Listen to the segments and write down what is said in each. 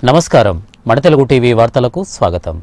నమస్కారం మడతెలుగు టీవీ వార్తలకు స్వాగతం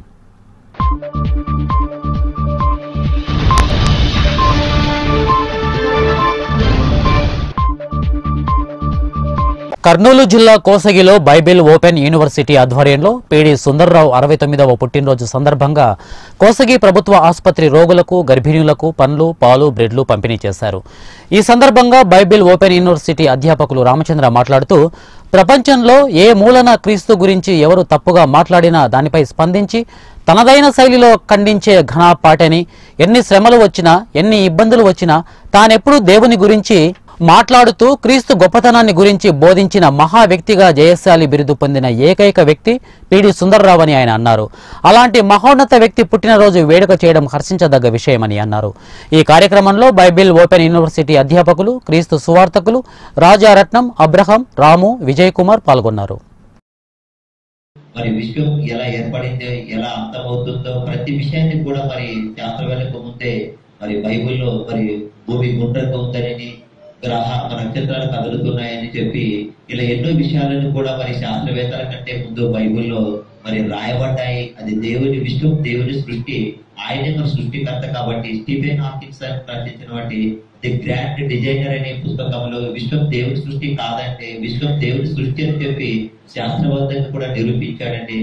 కర్నూలు జిల్లా కోసగిలో బైబిల్ ఓపెన్ యూనివర్సిటీ ఆధ్వర్యంలో పీడి సుందర్రావు అరవై తొమ్మిదవ పుట్టినరోజు సందర్భంగా కోసగి ప్రభుత్వ ఆసుపత్రి రోగులకు గర్భిణీలకు పండ్లు పాలు బ్రెడ్లు పంపిణీ చేశారు ఈ సందర్భంగా బైబిల్ ఓపెన్ యూనివర్సిటీ అధ్యాపకులు రామచంద్ర మాట్లాడుతూ ప్రపంచంలో ఏ మూలన క్రీస్తు గురించి ఎవరు తప్పుగా మాట్లాడినా దానిపై స్పందించి తనదైన శైలిలో ఖండించే ఘనపాటని ఎన్ని శ్రమలు వచ్చినా ఎన్ని ఇబ్బందులు వచ్చినా తానెప్పుడు దేవుని గురించి మాట్లాడుతూ క్రీస్తు గొప్పతనాన్ని గురించి బోధించిన మహా వ్యక్తిగా జయశాలి బిరుదు పొందిన ఏకైక వ్యక్తి పిడి సుందర్రావు అని ఆయన అన్నారు అలాంటి మహోన్నత వ్యక్తి పుట్టినరోజు వేడుక చేయడం హర్షించదగ్గ విషయమని అన్నారు ఈ కార్యక్రమంలో బైబిల్ ఓపెన్ యూనివర్సిటీ అధ్యాపకులు క్రీస్తు సువార్తకులు రాజారత్నం అబ్రహం రాము విజయ్ కుమార్ పాల్గొన్నారు మరి విశ్వం ఎలా ఏర్పడిందో ఎలా అంతమవుతుందో ప్రతి విషయాన్ని కూడా మరి శాస్త్రవేత్తకు ముందే మరి బైబిల్లో మరి భూమి గుండ్రంగా ఉందని గ్రహ నక్షత్రాలు కదులుతున్నాయని చెప్పి ఇలా ఎన్నో విషయాలను కూడా మరి శాస్త్రవేత్తల కంటే ముందు బైబిల్లో మరి రాయబడ్డాయి అది దేవుని విశ్వం దేవుని సృష్టి ఆయనే మన సృష్టికర్త కాబట్టి స్టీఫెన్ హాకిన్స్ అని రచించినటువంటి ది గ్రాండ్ డిజైనర్ అనే పుస్తకంలో విశ్వం దేవుని సృష్టి కాదంటే విశ్వం దేవుని సృష్టి అని చెప్పి శాస్త్రవేత్తలు కూడా నిరూపించాడండి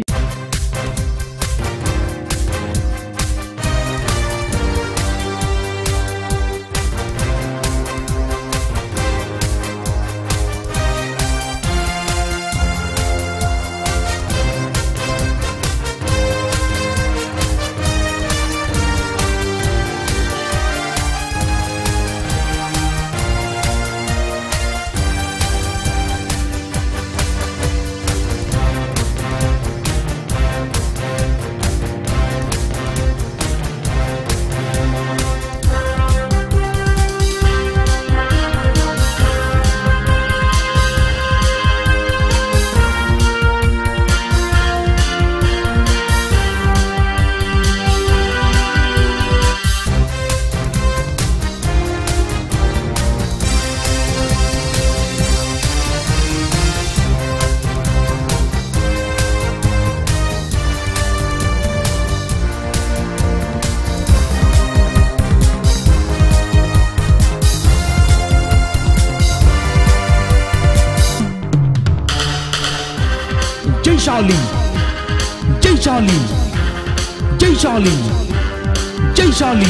జైశాలి జైశాలి జైశాలి జైశాలి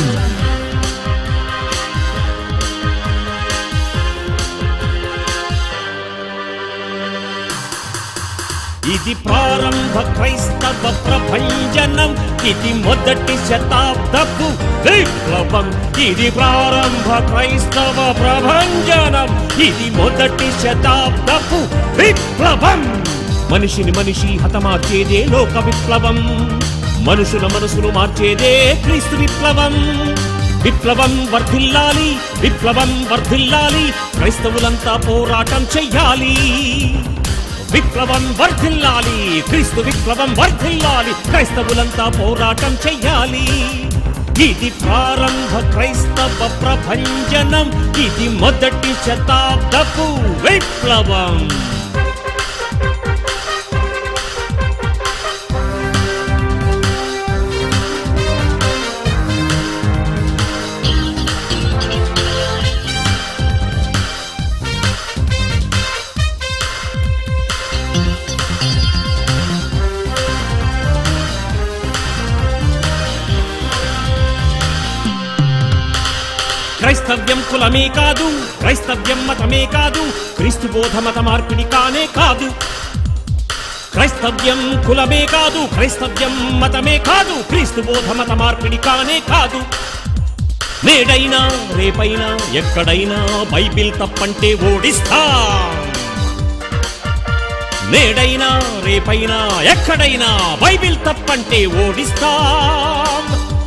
ఇది ప్రారంభ క్రైస్తవ ప్రభంజనం ఇది మొదటి శతాబ్దపు విప్లవం ఇది ప్రారంభ క్రైస్తవ ప్రభంజనం ఇది మొదటి శతాబ్దపు విప్లవం మనిషిని మనిషి హతమార్చేదే లోక విప్లవం మనుషుల మనసును మార్చేదే క్రీస్తు విప్లవం విప్లవం వర్ధిల్లాలి విప్లవం వర్ధిల్లాలి క్రైస్తవులంతా పోరాటం చెయ్యాలి విప్లవం వర్ధిల్లాలి క్రీస్తు విప్లవం వర్ధిల్లాలి క్రైస్తవులంతా పోరాటం చెయ్యాలి ఇది ప్రారంభ క్రైస్తవ ప్రభంజనం ఇది మొదటి శతాబ్దపు విప్లవం క్రైస్తవ్యం కులమే కాదు క్రైస్తవ్యం మతమే కాదు క్రీస్తు బోధ మత మార్పిడి కానే కాదు క్రైస్తవ్యం కులమే కాదు క్రైస్తవ్యం మతమే కాదు క్రీస్తు బోధ మత మార్పిడి కానే కాదు నేడైనా రేపైనా ఎక్కడైనా బైబిల్ తప్పంటే ఓడిస్తా నేడైనా రేపైనా ఎక్కడైనా బైబిల్ తప్పంటే ఓడిస్తాం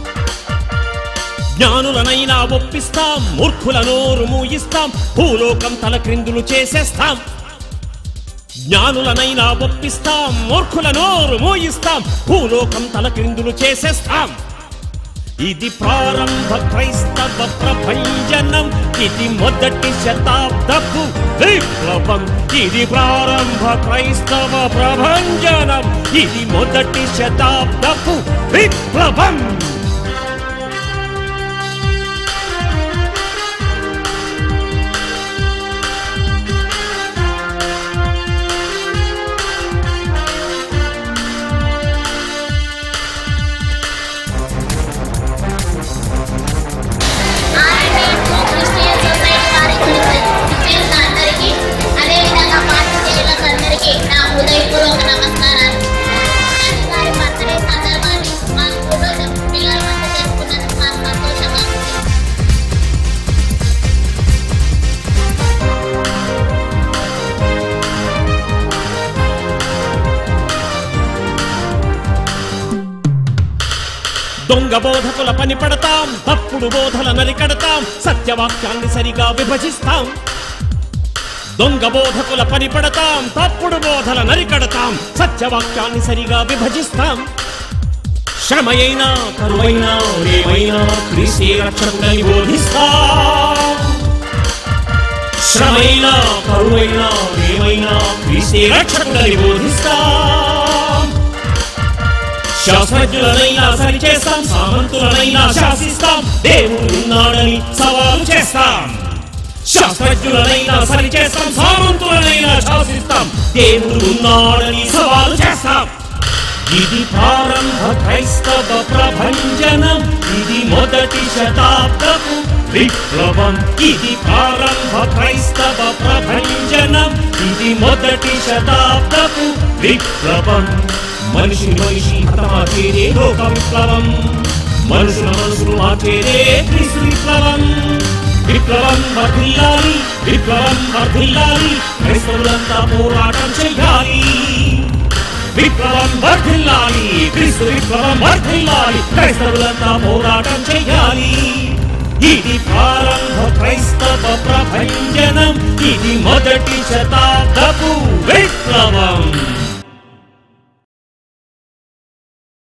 జ్ఞానులనైనా ఒప్పిస్తాం మూర్ఖుల నోరు మూయిస్తాం భూలోకం తల క్రిందులు చేసేస్తాం జ్ఞానులనైనా ఒప్పిస్తాం మూర్ఖుల నోరు మూయిస్తాం భూలోకం తల క్రిందులు చేసేస్తాం ఇది ప్రారంభ క్రైస్తవ ప్రభంజనం ఇది మొదటి శతాబ్దపు విప్లవం ఇది ప్రారంభ క్రైస్తవ ప్రభంజనం ఇది మొదటి శతాబ్దపు విప్లవం ఆర్ఎన్ఏకు క్రిస్టియన్ సొసైటీ వారి క్రిస్టియన్స్ అందరికీ అదేవిధంగా పాత్రికేయులకు అందరికీ నా హృదయపూర్వక నమస్కారాలు గారి బర్త్డే సందర్భాన్ని మా స్కూల్లో పిల్లల మధ్య జరుపుకున్నందుకు మాకు సంతోషంగా ఉంది దొంగ బోధకుల పని పడతాం తప్పుడు బోధల నరికడతాం సత్యవాక్యాన్ని సరిగా విభజిస్తాం దొంగ బోధకుల పని పడతాం తప్పుడు బోధల నరికడతాం సత్యవాక్యాన్ని సరిగా విభజిస్తాం శ్రమయైనా కరువైనా రేవైనా క్రీస్తే రక్షకుడని బోధిస్తాం శ్రమైనా కరువైనా రేవైనా క్రీస్తే రక్షకుడని బోధిస్తాం శాస్త్రజ్ఞులనైనా సరిచేస్తాం సామంతులనైనా శాసిస్తాం దేవుడు ఉన్నాడని సవాలు చేస్తాం శాస్త్రజ్ఞులనైనా సరిచేస్తాం సామంతులనైనా శాసిస్తాం దేవుడు ఉన్నాడని సవాలు చేస్తాం ఇది ప్రారంభ క్రైస్తవ ప్రభంజనం ఇది మొదటి శతాబ్దపు విప్లవం ఇది ప్రారంభ క్రైస్తవ ప్రభంజనం ఇది మొదటి శతాబ్దపు విప్లవం మనిషి మనిషి హతమాచేరే లోక విప్లవం మనుషుల మనసులు మార్చేరే క్రీస్తు విప్లవం విప్లవం వర్ధిల్లాలి విప్లవం వర్ధిల్లాలి క్రైస్తవులంతా పోరాటం చెయ్యాలి విప్లవం వర్ధిల్లాలి క్రీస్తు విప్లవం వర్ధిల్లాలి క్రైస్తవులంతా పోరాటం చెయ్యాలి ఇది ప్రారంభ క్రైస్తవ ప్రభంజనం ఇది మొదటి శతాబ్దపు విప్లవం